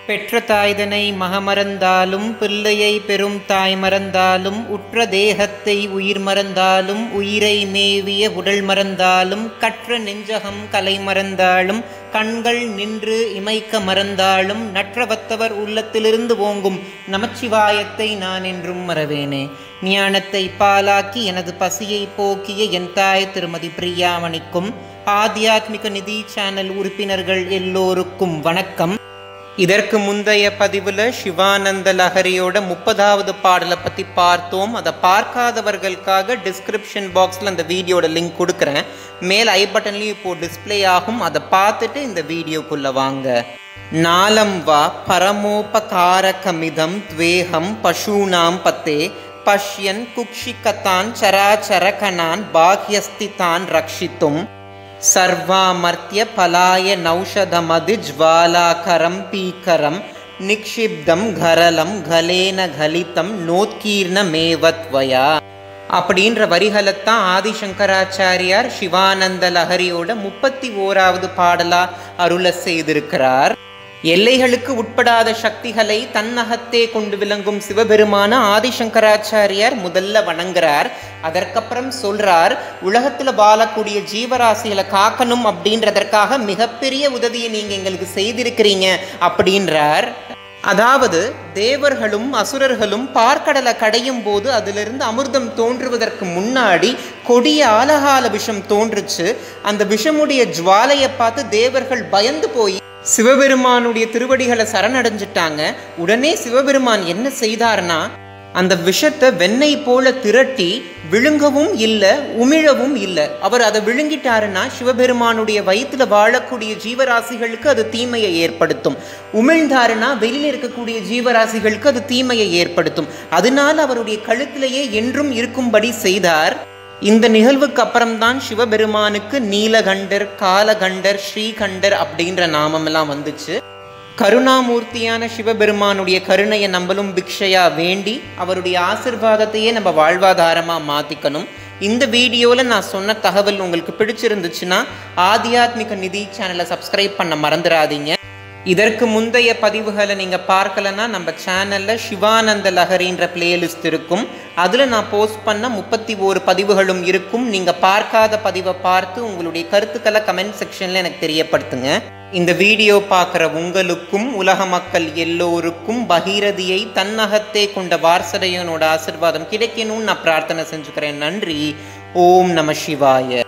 பெற்ற தாய்தனை மகமறந்தாலும் பிள்ளையை பெரும் தாய் மறந்தாலும் உற்ற தேகத்தை உயிர் மறந்தாலும் உயிரை மேவிய உடல் மறந்தாலும் கற்ற நெஞ்சகம் கலை மறந்தாலும் கண்கள் நின்று இமைக்க மறந்தாலும் நற்றவத்தவர் உள்ளத்திலிருந்து ஓங்கும் நமச்சிவாயத்தை நான் என்றும் மறவேனே ஞானத்தை பாலாக்கி எனது பசியை போக்கிய என் தாய் திருமதி பிரியாமணிக்கும் ஆத்தியாத்மிக நிதி சேனல் உறுப்பினர்கள் எல்லோருக்கும் வணக்கம் இதற்கு முந்தைய பதிவில் சிவானந்த லஹரியோட முப்பதாவது பாடலை பற்றி பார்த்தோம் அதை பார்க்காதவர்களுக்காக டிஸ்கிரிப்ஷன் பாக்ஸில் அந்த வீடியோட லிங்க் கொடுக்குறேன் மேல் ஐ பட்டன்லையும் இப்போ டிஸ்ப்ளே ஆகும் அதை பார்த்துட்டு இந்த வீடியோக்குள்ளே வாங்க நாலம் வா பரமோபகாரகமிதம் துவேகம் பசூனாம் பத்தே பஷ்யன் குக்ஷிகதான் சராச்சரகனான் பாக்யஸ்திதான் ரக்ஷித்தும் சர்வாமர்த்திய பலாய நௌஷதமது ஜ்வாலாகரம் பீக்கரம் நிக்ஷிப்தம் கரலம் கலேன கலிதம் நோத்கீர்ண மேவத்வயா அப்படின்ற வரிகளைத்தான் ஆதிசங்கராச்சாரியார் சிவானந்த லஹரியோட முப்பத்தி ஓராவது பாடலா அருள செய்திருக்கிறார் எல்லைகளுக்கு உட்படாத சக்திகளை தன்னகத்தே கொண்டு விளங்கும் சிவபெருமான ஆதிசங்கராச்சாரியார் முதல்ல வணங்குறார் அதற்கப்புறம் சொல்றார் உலகத்துல வாழக்கூடிய ஜீவராசிகளை காக்கணும் அப்படின்றதற்காக மிகப்பெரிய உதவியை நீங்க எங்களுக்கு செய்திருக்கிறீங்க அப்படின்றார் அதாவது தேவர்களும் அசுரர்களும் பார்க்கடலை கடையும் போது அதிலிருந்து அமிர்தம் தோன்றுவதற்கு முன்னாடி கொடிய ஆலகால விஷம் தோன்றுச்சு அந்த விஷமுடைய ஜுவாலையை பார்த்து தேவர்கள் பயந்து போய் சிவபெருமானுடைய திருவடிகளை சரணடைஞ்சிட்டாங்க உடனே சிவபெருமான் என்ன செய்தார்னா அந்த விஷத்தை வெண்ணெய் போல திரட்டி விழுங்கவும் இல்லை உமிழவும் இல்லை அவர் அதை விழுங்கிட்டாருன்னா சிவபெருமானுடைய வயிற்றுல வாழக்கூடிய ஜீவராசிகளுக்கு அது தீமையை ஏற்படுத்தும் உமிழ்ந்தாருன்னா வெளியில் இருக்கக்கூடிய ஜீவராசிகளுக்கு அது தீமையை ஏற்படுத்தும் அதனால அவருடைய கழுத்திலேயே என்றும் இருக்கும்படி செய்தார் இந்த நிகழ்வுக்கு அப்புறம்தான் சிவபெருமானுக்கு நீலகண்டர் காலகண்டர் ஸ்ரீகண்டர் அப்படின்ற நாமமெல்லாம் வந்துச்சு கருணாமூர்த்தியான சிவபெருமானுடைய கருணையை நம்மளும் பிக்ஷையா வேண்டி அவருடைய ஆசிர்வாதத்தையே நம்ம வாழ்வாதாரமாக மாற்றிக்கணும் இந்த வீடியோவில் நான் சொன்ன தகவல் உங்களுக்கு பிடிச்சிருந்துச்சுன்னா ஆத்தியாத்மிக நிதி சேனலை சப்ஸ்கிரைப் பண்ண மறந்துடாதீங்க இதற்கு முந்தைய பதிவுகளை நீங்கள் பார்க்கலன்னா நம்ம சேனலில் சிவானந்த லஹரின்ற பிளேலிஸ்ட் இருக்கும் அதில் நான் போஸ்ட் பண்ண முப்பத்தி ஓரு பதிவுகளும் இருக்கும் நீங்கள் பார்க்காத பதிவை பார்த்து உங்களுடைய கருத்துக்களை கமெண்ட் செக்ஷனில் எனக்கு தெரியப்படுத்துங்க இந்த வீடியோ பார்க்குற உங்களுக்கும் உலக மக்கள் எல்லோருக்கும் பகீரதியை தன்னகத்தே கொண்ட வாரசடையனோட ஆசிர்வாதம் கிடைக்கணும்னு நான் பிரார்த்தனை செஞ்சுக்கிறேன் நன்றி ஓம் நம சிவாய